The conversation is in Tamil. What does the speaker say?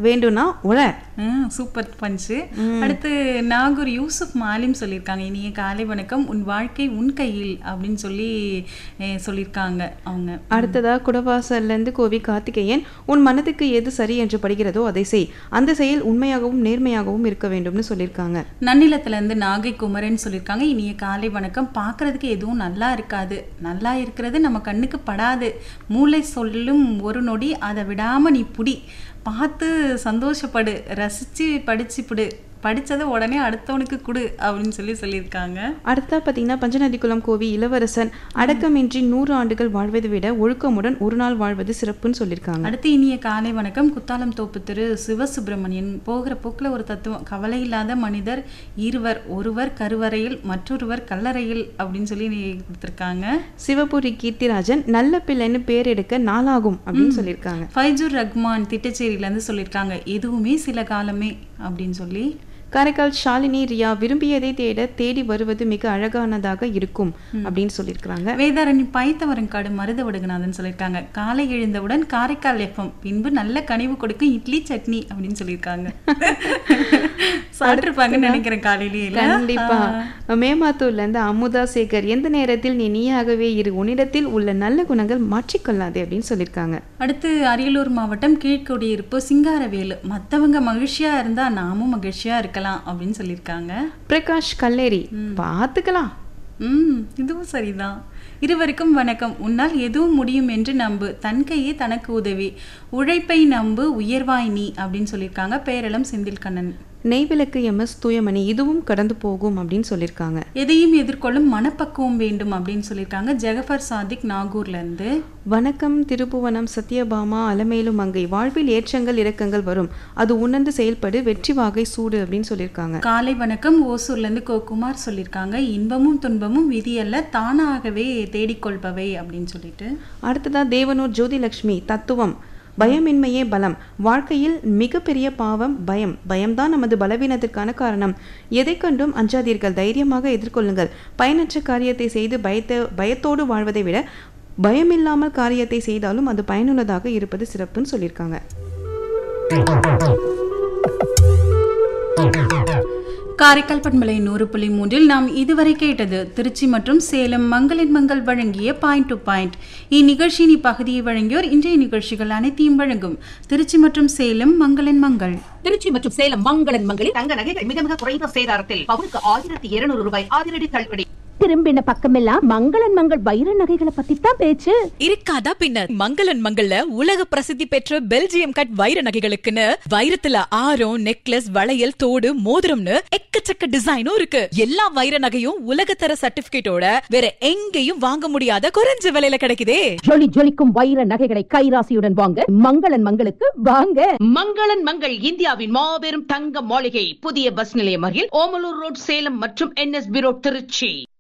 வேண்டும்னா உளர் ம், சூப்பர் பஞ்சு அடுத்து நாகூர் யூசுப் மாலிம் சொல்லியிருக்காங்க இனிய காலை வணக்கம் உன் வாழ்க்கை உன் கையில் அப்படின்னு சொல்லி அஹ், சொல்லியிருக்காங்க அவங்க அடுத்ததா குடவாசல்ல இருந்து கோவி கார்த்திகேயன் உன் மனதுக்கு எது சரி என்று படுகிறதோ அதை செய் அந்த செயல் உண்மையாகவும் நேர்மையாகவும் இருக்க வேண்டும்னு சொல்லியிருக்காங்க நன்னிலத்துல இருந்து நாகை குமரன் சொல்லியிருக்காங்க இனிய காலை வணக்கம் பார்க்கறதுக்கு எதுவும் நல்லா இருக்காது நல்லா இருக்கிறது நம்ம கண்ணுக்கு படாது மூளை சொல்லும் ஒரு நொடி அதை விடாம நீ புடி பார்த்து சந்தோஷப்படு ரசிச்சு படிச்சுப்பிடு படிச்சதை உடனே அடுத்தவனுக்கு கொடு அப்படின்னு சொல்லி சொல்லியிருக்காங்க அடுத்தா பார்த்தீங்கன்னா பஞ்சநதிக்குளம் கோவி இளவரசன் அடக்கமின்றி நூறு ஆண்டுகள் வாழ்வதை விட ஒழுக்கமுடன் ஒரு நாள் வாழ்வது சிறப்புன்னு சொல்லியிருக்காங்க அடுத்து இனிய காலை வணக்கம் குத்தாலம் தோப்பு திரு சிவசுப்பிரமணியன் போகிற போக்குல ஒரு தத்துவம் கவலை இல்லாத மனிதர் இருவர் ஒருவர் கருவறையில் மற்றொருவர் கல்லறையில் அப்படின்னு சொல்லி கொடுத்துருக்காங்க சிவபுரி கீர்த்திராஜன் நல்ல பிள்ளைன்னு பேர் எடுக்க நாளாகும் அப்படின்னு சொல்லியிருக்காங்க ஃபைஜூர் ரஹ்மான் திட்டச்சேரியில இருந்து சொல்லியிருக்காங்க எதுவுமே சில காலமே அப்படின்னு சொல்லி காரைக்கால் ஷாலினி ரியா விரும்பியதை தேட தேடி வருவது மிக அழகானதாக இருக்கும் அப்படின்னு சொல்லியிருக்கிறாங்க வேதாரணி பைத்தவரங்காடு மருத வடுகநாதன் சொல்லியிருக்காங்க காலை எழுந்தவுடன் காரைக்கால் எஃப்எம் பின்பு நல்ல கனிவு கொடுக்கும் இட்லி சட்னி அப்படின்னு சொல்லியிருக்காங்க சாப்பிட்டுருப்பாங்கன்னு நினைக்கிறேன் காலையிலேயே இல்ல? கண்டிப்பா மேமாத்தூர்ல இருந்து அமுதா சேகர் எந்த நேரத்தில் நீ நீயாகவே இரு உன்னிடத்தில் உள்ள நல்ல குணங்கள் மாற்றிக்கொள்ளாதே அப்படின்னு சொல்லியிருக்காங்க அடுத்து அரியலூர் மாவட்டம் கீழ்குடியிருப்பு சிங்காரவேலு மத்தவங்க மகிழ்ச்சியா இருந்தா நாமும் மகிழ்ச்சியா இருக்கலாம் அப்படின்னு சொல்லியிருக்காங்க பிரகாஷ் கல்லேரி பார்த்துக்கலாம் ம் இதுவும் சரிதான் இருவருக்கும் வணக்கம் உன்னால் எதுவும் முடியும் என்று நம்பு தன் கையே தனக்கு உதவி உழைப்பை நம்பு உயர்வாய் நீ அப்படின்னு சொல்லியிருக்காங்க பேரளம் செந்தில் கண்ணன் நெய்விளக்கு எம்எஸ் தூயமணி இதுவும் கடந்து போகும் அப்படின்னு சொல்லியிருக்காங்க எதையும் எதிர்கொள்ளும் மனப்பக்குவம் வேண்டும் அப்படின்னு சொல்லியிருக்காங்க ஜெகஃபர் சாதிக் நாகூர்ல இருந்து வணக்கம் திருப்புவனம் சத்யபாமா அலமேலு மங்கை வாழ்வில் ஏற்றங்கள் இறக்கங்கள் வரும் அது உணர்ந்து செயல்படு வெற்றி வாகை சூடு அப்படின்னு சொல்லியிருக்காங்க காலை வணக்கம் ஓசூர்ல இருந்து கோ குமார் சொல்லியிருக்காங்க இன்பமும் துன்பமும் விதியல்ல தானாகவே தேடிக்கொள்பவை அப்படின்னு சொல்லிட்டு அடுத்ததா தேவனூர் ஜோதிலட்சுமி தத்துவம் பயமின்மையே பலம் வாழ்க்கையில் மிகப்பெரிய பாவம் பயம் பயம்தான் நமது பலவீனத்திற்கான காரணம் எதை கண்டும் அஞ்சாதீர்கள் தைரியமாக எதிர்கொள்ளுங்கள் பயனற்ற காரியத்தை செய்து பயத்தை பயத்தோடு வாழ்வதை விட பயமில்லாமல் காரியத்தை செய்தாலும் அது பயனுள்ளதாக இருப்பது சிறப்புன்னு சொல்லியிருக்காங்க காரைக்கால் பண்பலை நூறு புள்ளி மூன்றில் நாம் இதுவரை கேட்டது திருச்சி மற்றும் சேலம் மங்களின் மங்கள் வழங்கிய பாயிண்ட் டு பாயிண்ட் இந்நிகழ்ச்சியின் இப்பகுதியை வழங்கியோர் இன்றைய நிகழ்ச்சிகள் அனைத்தையும் வழங்கும் திருச்சி மற்றும் சேலம் மங்களின் மங்கள் திருச்சி மற்றும் சேலம் மங்களன் மங்களில் தங்க நகைகள் மிக மிக குறைந்த சேதாரத்தில் பவுனுக்கு ஆயிரத்தி இருநூறு ரூபாய் அதிரடி தள்ளுபடி திரும்பின பக்கமெல்லாம் மங்களன் மங்கள் வைர நகைகளை பத்தி தான் பேச்சு இருக்காதா பின்ன மங்களன் மங்கள்ல உலக பிரசித்தி பெற்ற பெல்ஜியம் கட் வைர நகைகளுக்குன்னு வைரத்துல ஆரம் நெக்லஸ் வளையல் தோடு மோதிரம்னு எக்கச்சக்க டிசைனும் இருக்கு எல்லா வைர நகையும் உலகத்தர சர்டிபிகேட்டோட வேற எங்கேயும் வாங்க முடியாத குறைஞ்ச விலையில கிடைக்குதே ஜொலி ஜொலிக்கும் வைர நகைகளை கைராசியுடன் வாங்க மங்களன் மங்களுக்கு வாங்க மங்களன் மங்கள் இந்தியாவின் மாபெரும் தங்க மாளிகை புதிய பஸ் நிலையம் அருகில் ஓமலூர் ரோட் சேலம் மற்றும் என்எஸ்பி ரோட் திருச்சி